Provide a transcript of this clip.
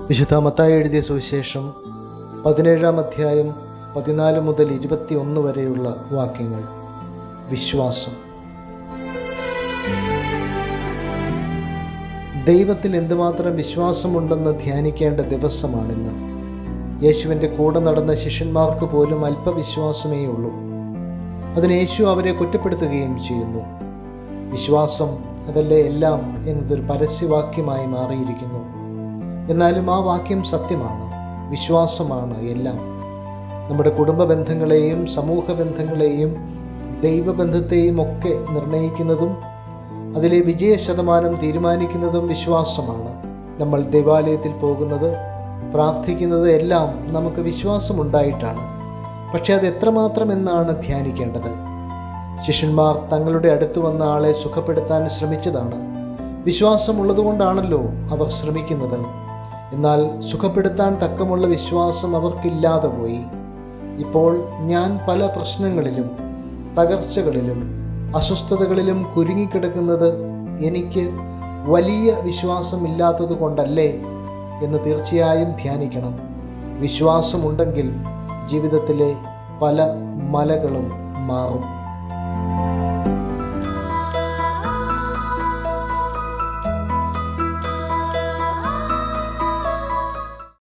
വിശുദ്ധ മത്തായി എഴുതിയ സുവിശേഷം പതിനേഴാം അധ്യായം പതിനാല് മുതൽ ഇരുപത്തി ഒന്ന് വരെയുള്ള വാക്യങ്ങൾ വിശ്വാസം ദൈവത്തിൽ എന്തുമാത്രം വിശ്വാസമുണ്ടെന്ന് ധ്യാനിക്കേണ്ട ദിവസമാണിന്ന് യേശുവിൻ്റെ കൂടെ നടന്ന ശിഷ്യന്മാർക്ക് പോലും അല്പവിശ്വാസമേ ഉള്ളൂ അതിന് യേശു അവരെ കുറ്റപ്പെടുത്തുകയും ചെയ്യുന്നു വിശ്വാസം അതല്ലേ എല്ലാം എന്നതൊരു പരസ്യവാക്യമായി മാറിയിരിക്കുന്നു എന്നാലും ആ വാക്യം സത്യമാണ് വിശ്വാസമാണ് എല്ലാം നമ്മുടെ കുടുംബ ബന്ധങ്ങളെയും സമൂഹ ബന്ധങ്ങളെയും ദൈവബന്ധത്തെയും ഒക്കെ നിർണയിക്കുന്നതും അതിലെ വിജയ ശതമാനം തീരുമാനിക്കുന്നതും വിശ്വാസമാണ് നമ്മൾ ദേവാലയത്തിൽ പോകുന്നത് പ്രാർത്ഥിക്കുന്നത് എല്ലാം നമുക്ക് വിശ്വാസമുണ്ടായിട്ടാണ് പക്ഷേ അത് എത്രമാത്രം എന്നാണ് ധ്യാനിക്കേണ്ടത് ശിഷ്യന്മാർ തങ്ങളുടെ അടുത്ത് വന്ന ആളെ സുഖപ്പെടുത്താൻ ശ്രമിച്ചതാണ് വിശ്വാസമുള്ളതുകൊണ്ടാണല്ലോ അവർ ശ്രമിക്കുന്നത് എന്നാൽ സുഖപ്പെടുത്താൻ തക്കമുള്ള വിശ്വാസം അവർക്കില്ലാതെ പോയി ഇപ്പോൾ ഞാൻ പല പ്രശ്നങ്ങളിലും തകർച്ചകളിലും അസ്വസ്ഥതകളിലും കുരുങ്ങിക്കിടക്കുന്നത് എനിക്ക് വലിയ വിശ്വാസമില്ലാത്തത് കൊണ്ടല്ലേ എന്ന് തീർച്ചയായും ധ്യാനിക്കണം വിശ്വാസമുണ്ടെങ്കിൽ ജീവിതത്തിലെ പല മലകളും മാറും